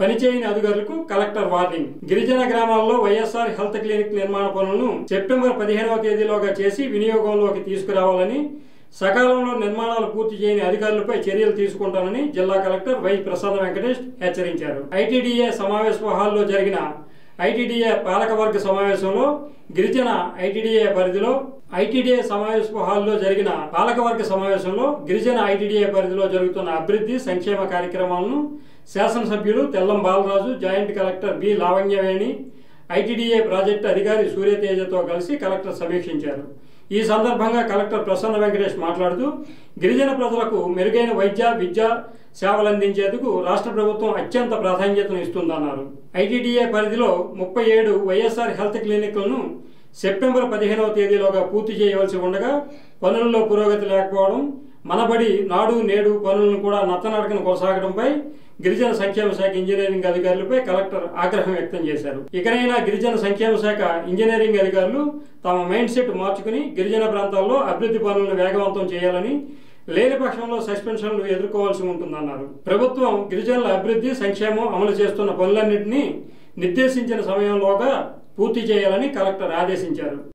పనిచేయని అధికారులకు collector warning గిరిజన గ్రామాల్లో వైఎస్ఆర్ హెల్త్ క్లినిక్ నిర్మాణ పనులను సెప్టెంబర్ పదిహేనవ తేదీలోగా చేసి వినియోగంలోకి తీసుకురావాలని సకాలంలో నిర్మాణాలు పూర్తి చేయని అధికారులపై చర్యలు తీసుకుంటానని జిల్లా కలెక్టర్ వై ప్రసాద వెంకటేష్ హెచ్చరించారు ఐటీడీఏ సమావేశ హాల్లో జరిగిన ఐటీడీఏ పాలకవర్గ సమావేశంలో గిరిజన ఐటీడీఏ పరిధిలో ఐటీడీఏ సమావేశ హాల్లో జరిగిన పాలకవర్గ సమావేశంలో గిరిజన ఐటీడీఏ పరిధిలో జరుగుతున్న అభివృద్ధి సంక్షేమ కార్యక్రమాలను శాసనసభ్యులు Tellam Balaraju joint collector B Lavanyaveni ITDA project అధికారి సూర్యతేజతో కలిసి కలెక్టర్ సమీక్షించారు ఈ సందర్భంగా కలెక్టర్ ప్రసన్న వెంకటేష్ మాట్లాడుతూ గిరిజన ప్రజలకు మెరుగైన వైద్య విద్య సేవలు అందించేందుకు రాష్ట్ర ప్రభుత్వం అత్యంత ప్రాధాన్యతను ఇస్తుందన్నారు ఐటీడీఏ పరిధిలో ముప్పై ఏడు వైఎస్ఆర్ హెల్త్ క్లినిక్లను సెప్టెంబర్ పదిహేనవ తేదీలోగా పూర్తి చేయవలసి ఉండగా పనుల్లో పురోగతి లేకపోవడం మనబడి నాడు నేడు పనులను కూడా నత్తనడకను కొనసాగడంపై గిరిజన సంక్షేమ శాఖ ఇంజనీరింగ్ అధికారులపై కలెక్టర్ ఆగ్రహం వ్యక్తం చేశారు ఇకనైనా గిరిజన సంక్షేమ శాఖ ఇంజనీరింగ్ అధికారులు తమ మైండ్ సెట్ మార్చుకుని గిరిజన ప్రాంతాల్లో అభివృద్ధి పనులను వేగవంతం చేయాలని లేని పక్షంలో సస్పెన్షన్లు ఎదుర్కోవాల్సి ఉంటుందన్నారు ప్రభుత్వం గిరిజనుల అభివృద్ధి సంక్షేమం అమలు చేస్తున్న పనులన్నింటినీ నిర్దేశించిన సమయంలోగా పూర్తి చేయాలని కలెక్టర్ ఆదేశించారు